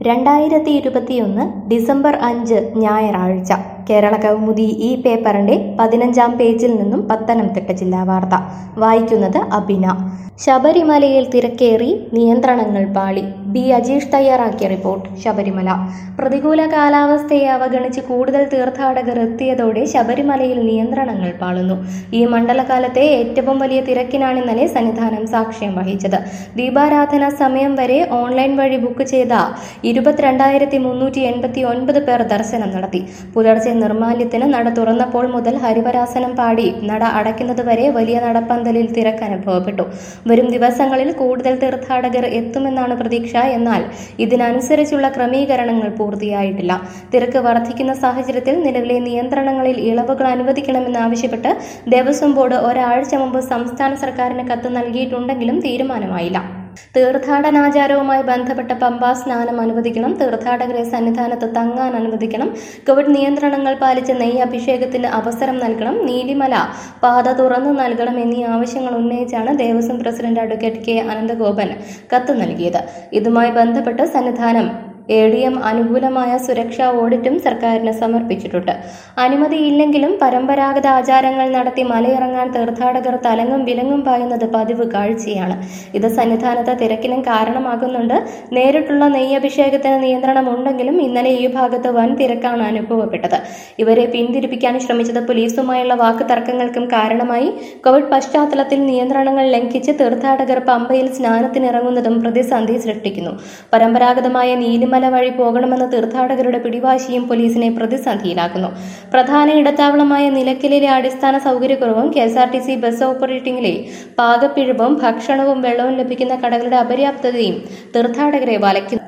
രണ്ടായിരത്തി ഇരുപത്തിയൊന്ന് ഡിസംബർ അഞ്ച് ഞായറാഴ്ച കേരള കൗമുദി ഈ പേപ്പറിന്റെ പതിനഞ്ചാം പേജിൽ നിന്നും പത്തനംതിട്ട ജില്ലാ വാർത്ത വായിക്കുന്നത് അബിന ശബരിമലയിൽ തിരക്കേറി നിയന്ത്രണങ്ങൾ പാളി ബി അജീഷ് തയ്യാറാക്കിയ റിപ്പോർട്ട് ശബരിമല പ്രതികൂല കാലാവസ്ഥയെ അവഗണിച്ച് കൂടുതൽ തീർത്ഥാടകർ എത്തിയതോടെ ശബരിമലയിൽ നിയന്ത്രണങ്ങൾ പാളുന്നു ഈ മണ്ഡലകാലത്തെ ഏറ്റവും വലിയ തിരക്കിനാണ് ഇന്നലെ സന്നിധാനം സാക്ഷ്യം വഹിച്ചത് ദീപാരാധന സമയം വരെ ഓൺലൈൻ വഴി ബുക്ക് ചെയ്ത ഇരുപത്തിരണ്ടായിരത്തി മുന്നൂറ്റി എൺപത്തി ഒൻപത് പേർ ദർശനം നടത്തി പുലർച്ചെ നിർമാല്യത്തിന് നട തുറന്നപ്പോൾ മുതൽ ഹരിവരാസനം പാടി നട അടയ്ക്കുന്നത് വരെ വലിയ നടപ്പന്തലിൽ തിരക്ക് അനുഭവപ്പെട്ടു വരും ദിവസങ്ങളിൽ കൂടുതൽ തീർത്ഥാടകർ എത്തുമെന്നാണ് പ്രതീക്ഷ എന്നാൽ ഇതിനനുസരിച്ചുള്ള ക്രമീകരണങ്ങൾ പൂർത്തിയായിട്ടില്ല തിരക്ക് വർദ്ധിക്കുന്ന സാഹചര്യത്തിൽ നിലവിലെ നിയന്ത്രണങ്ങളിൽ ഇളവുകൾ അനുവദിക്കണമെന്നാവശ്യപ്പെട്ട് ദേവസ്വം ബോർഡ് ഒരാഴ്ച മുമ്പ് സംസ്ഥാന സർക്കാരിന് കത്ത് നൽകിയിട്ടുണ്ടെങ്കിലും തീരുമാനമായില്ല തീർത്ഥാടനാചാരവുമായി ബന്ധപ്പെട്ട പമ്പാ സ്നാനം അനുവദിക്കണം തീർത്ഥാടകരെ സന്നിധാനത്ത് തങ്ങാൻ അനുവദിക്കണം കോവിഡ് നിയന്ത്രണങ്ങൾ പാലിച്ച് നെയ്യ് അഭിഷേകത്തിന് അവസരം നൽകണം നീലിമല പാത തുറന്നു നൽകണം എന്നീ ആവശ്യങ്ങൾ ഉന്നയിച്ചാണ് Devaswom president advocate K Ananthagopan കത്ത് നൽകിയത് ഇതുമായി ബന്ധപ്പെട്ട് സന്നിധാനം എ ഡി എം അനുകൂലമായ സുരക്ഷാ ഓഡിറ്റും സർക്കാരിന് സമർപ്പിച്ചിട്ടുണ്ട് അനുമതിയില്ലെങ്കിലും പരമ്പരാഗത ആചാരങ്ങൾ നടത്തി മലയിറങ്ങാൻ തീർത്ഥാടകർ തലങ്ങും വിലങ്ങും പായുന്നത് പതിവ് കാഴ്ചയാണ് ഇത് സന്നിധാനത്ത് തിരക്കിനും കാരണമാകുന്നുണ്ട് നേരിട്ടുള്ള നെയ്യഭിഷേകത്തിന് നിയന്ത്രണമുണ്ടെങ്കിലും ഇന്നലെ ഈ ഭാഗത്ത് വൻ തിരക്കാണ് അനുഭവപ്പെട്ടത് ഇവരെ പിന്തിരിപ്പിക്കാൻ ശ്രമിച്ചത് പോലീസുമായുള്ള വാക്ക് തർക്കങ്ങൾക്കും കാരണമായി കോവിഡ് പശ്ചാത്തലത്തിൽ നിയന്ത്രണങ്ങൾ ലംഘിച്ച് തീർത്ഥാടകർ പമ്പയിൽ സ്നാനത്തിനിറങ്ങുന്നതും പ്രതിസന്ധി സൃഷ്ടിക്കുന്നു പരമ്പരാഗതമായ നീലിമല വഴി പോകണമെന്ന തീർത്ഥാടകരുടെ പിടിവാശിയും പോലീസിനെ പ്രതിസന്ധിയിലാക്കുന്നു പ്രധാന ഇടത്താവളമായ നിലയ്ക്കലിലെ അടിസ്ഥാന സൗകര്യക്കുറവും K S R T C bus ഓപ്പറേറ്റിംഗിലെ പാകപ്പിഴവും ഭക്ഷണവും വെള്ളവും ലഭിക്കുന്ന കടകളുടെ അപര്യാപ്തതയും തീർത്ഥാടകരെ വലയ്ക്കുന്നു